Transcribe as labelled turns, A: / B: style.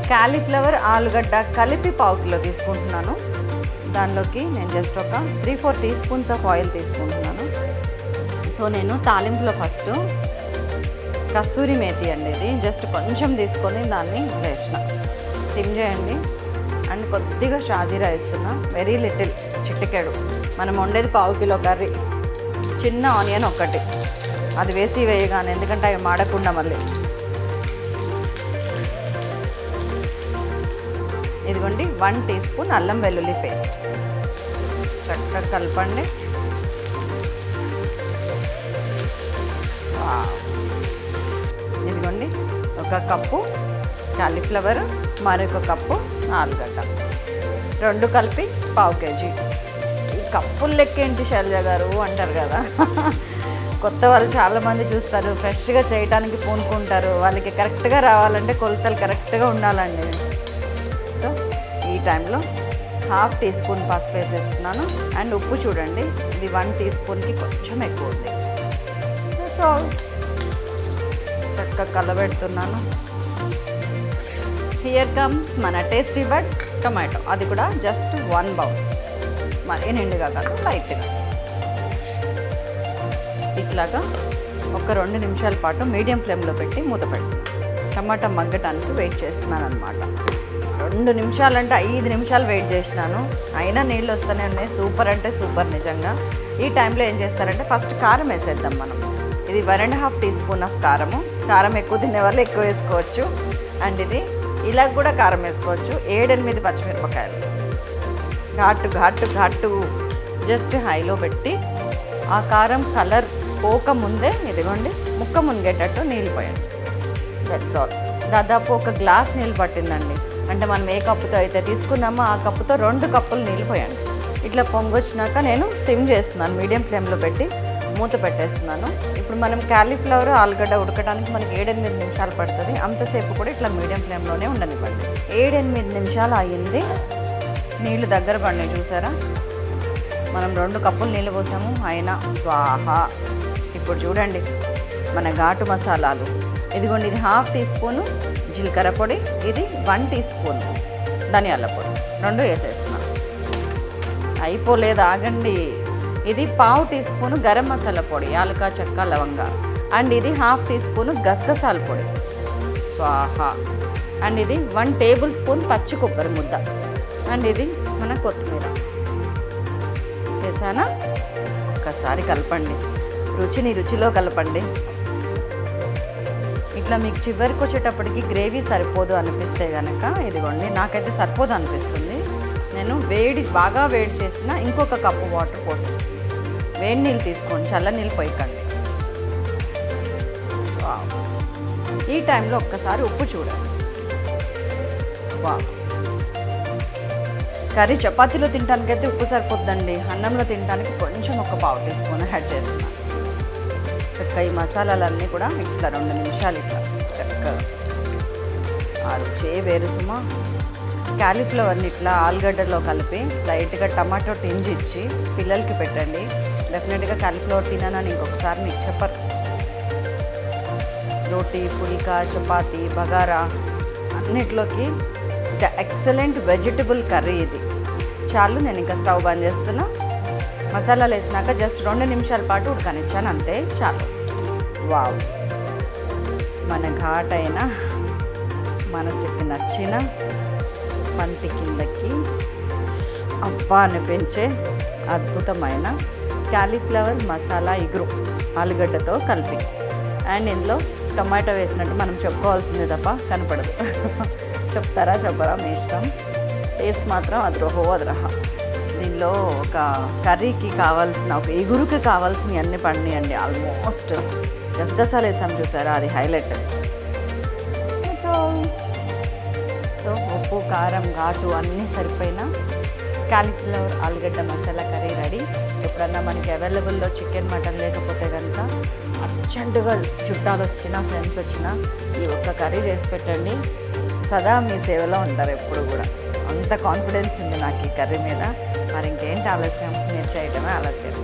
A: Cauliflower ఆలుగడ్డ కలిపి పావు కిలో తీసుకుంటున్నాను దానిలోకి నేను జస్ట్ ఒక three four tea spoons of oil తీసుకుంటున్నాను సో నేను తాలింపులో ఫస్ట్ కస్తూరి మేతి అండి ఇది జస్ట్ కొంచెం తీసుకొని దాన్ని వేసిన సిమ్ చేయండి అండ్ కొద్దిగా షాజీరా వేస్తున్నా వెరీ లిటిల్ చిటికెడు మనం వండేది పావు కిలో కర్రీ చిన్న ఆనియన్ ఒక్కటి అది వేసి వేయగానే ఎందుకంటే అవి మాడకుండా మళ్ళీ ఇదిగోండి వన్ టీ స్పూన్ అల్లం వెల్లుల్లి పేస్ట్ చక్కగా కలపండి వావ్. ఇదిగోండి ఒక కప్పు కాలీఫ్లవర్ మరొక కప్పు ఆలుగడ్డ రెండు కలిపి పావు కేజీ ఈ కప్పుల లెక్క ఏంటి శైలజ గారు అంటారు కదా కొత్త వాళ్ళు చాలామంది చూస్తారు ఫ్రెష్గా చేయడానికి పూనుకుంటారు వాళ్ళకి కరెక్ట్గా రావాలంటే కొలతలు కరెక్ట్గా ఉండాలండి సో ఈ టైంలో హాఫ్ టీ స్పూన్ పసుపు వేసేస్తున్నాను అండ్ ఉప్పు చూడండి ఇది వన్ టీ స్పూన్కి కొంచెం ఎక్కువ ఉంది దట్స్ ఆల్ చక్కగా కలబెడుతున్నాను హియర్ కమ్స్ మన టేస్టీ బట్ టొమాటో అది కూడా జస్ట్ వన్ బౌల్ మరీ నిండుగా కాదు లైట్గా ఇట్లాగా ఒక రెండు నిమిషాల పాటు మీడియం ఫ్లేమ్లో పెట్టి మూత పెట్టి టమాటా మగ్గటానికి వెయిట్ చేస్తున్నాను అనమాట రెండు నిమిషాలంటే ఐదు నిమిషాలు వెయిట్ చేసినాను అయినా నీళ్ళు వస్తూనే ఉన్నాయి సూపర్ అంటే సూపర్ నిజంగా ఈ టైంలో ఏం చేస్తారంటే ఫస్ట్ కారం వేసేద్దాం మనం ఇది one and half tea spoon of కారము కారం ఎక్కువ తినే వాళ్ళు ఎక్కువ వేసుకోవచ్చు అండ్ ఇది ఇలా కూడా కారం వేసుకోవచ్చు ఏడెనిమిది పచ్చిమిరపకాయలు ఘాటు ఘాటు ఘాటు జస్ట్ హైలో పెట్టి ఆ కారం కలర్ పోక ముందే ఇదిగోండి ముక్క మునిగేటట్టు నీళ్ళు పోయండి దట్స్ ఆల్ దాదాపు ఒక గ్లాస్ నీళ్ళు పట్టిందండి అంటే మనం ఏ కప్పుతో అయితే తీసుకున్నామో ఆ కప్పుతో రెండు కప్పులు నీళ్ళు పోయండి ఇట్లా పొంగొచ్చినాక నేను సిమ్ చేస్తున్నాను మీడియం ఫ్లేమ్లో పెట్టి మూత పెట్టేస్తున్నాను ఇప్పుడు మనం క్యాలీఫ్లవర్ ఆలుగడ్డ ఉడకడానికి మనకి ఏడెనిమిది నిమిషాలు పడుతుంది అంతసేపు కూడా ఇట్లా మీడియం ఫ్లేమ్లోనే ఉండనివ్వండి ఏడెనిమిది నిమిషాలు అయ్యింది నీళ్ళు దగ్గర పడినాయి చూసారా మనం రెండు కప్పులు నీళ్ళు పోసాము అయినా స్వాహ ఇప్పుడు చూడండి మన ఘాటు మసాలాలు ఇదిగోండి ఇది హాఫ్ టీ స్పూను జీలకర్ర పొడి ఇది వన్ టీ స్పూన్ ధనియాల పొడి రెండు వేసేస్తున్నాం అయిపోలేదు ఆగండి ఇది పావు టీ స్పూను గరం మసాలా పొడి యాలక చెక్క లవంగ అండ్ ఇది హాఫ్ టీ స్పూను గసగసాల పొడి స్వాహ అండ్ ఇది వన్ టేబుల్ స్పూన్ పచ్చి కొబ్బరి ముద్ద అండ్ ఇది మన కొత్తిమీర వేసానా ఒక్కసారి కలపండి రుచిని రుచిలో కలపండి ఇట్లా మీకు చివరికి వచ్చేటప్పటికి గ్రేవీ సరిపోదు అనిపిస్తే కనుక ఇదిగోండి నాకైతే సరిపోదు అనిపిస్తుంది నేను వేడి బాగా వేడి చేసిన ఇంకొక కప్పు వాటర్ పోసేస్తాను వేడి నీళ్ళు తీసుకోండి చల్ల నీళ్ళు పోయకండి వావ్. ఈ టైంలో ఒక్కసారి ఉప్పు చూడండి వా కర్రీ చపాతీలో తినడానికైతే ఉప్పు సరిపోద్దండి అన్నంలో తినడానికి కొంచెం ఒక పావు టీ స్పూన్ యాడ్ చేస్తున్నాను చక్కగా ఈ మసాలాలన్నీ కూడా ఇట్లా రెండు నిమిషాలు ఇట్లా చక్కగా ఆ రుచే వేరు సుమా క్యాలీఫ్లవర్ని ఇట్లా ఆలుగడ్డలో కలిపి లైట్గా టమాటో టింజ్ ఇచ్చి పిల్లలకి పెట్టండి డెఫినెట్గా క్యాలీఫ్లవర్ తినానని ఇంకొకసారి మీకు చెప్పరు రోటీ పుల్కా చపాతీ బగారా అన్నిట్లోకి ఎక్సలెంట్ వెజిటబుల్ కర్రీ ఇది చాలు నేను ఇంకా స్టవ్ బంద్ చేస్తున్నా మసాలాలు వేసినాక జస్ట్ రెండు నిమిషాల పాటు ఉడకనిచ్చాను అంతే చాలు వావ్ మన ఘాటైన మనసుకి నచ్చిన పంటి కిందకి అబ్బా అనిపించే అద్భుతమైన క్యాలీఫ్లవర్ మసాలా ఇగురు ఆలుగడ్డతో కలిపి అండ్ ఇందులో టొమాటో వేసినట్టు మనం చెప్పుకోవాల్సిందే తప్ప కనపడదు చెప్తారా చెప్పరా మీ ఇష్టం టేస్ట్ మాత్రం అద్రోహో అద్రహ దీనిలో ఒక కర్రీకి కావాల్సిన ఒక ఎగురుకి కావాల్సినవి అన్ని పండియండి ఆల్మోస్ట్ గసగసాలు వేసాం చూసారా అది హైలైట్ సో ఉప్పు కారం ఘాటు అన్నీ సరిపోయిన కాలీఫ్లవర్ ఆలుగడ్డ మసాలా కర్రీ రెడీ ఎప్పుడన్నా మనకి అవైలబుల్లో చికెన్ మటన్ లేకపోతే కనుక అర్జెంటుగా చుట్టాలు వచ్చినా ఫ్రెండ్స్ వచ్చినా ఈ ఒక్క కర్రీ చేసి పెట్టండి సదా మీ సేవలో ఉంటారు ఎప్పుడు కూడా అంత కాన్ఫిడెన్స్ ఉంది నాకు ఈ కర్రీ మీద మరి ఇంకేంటి ఆలస్యం నేను చేయటమే ఆలస్యం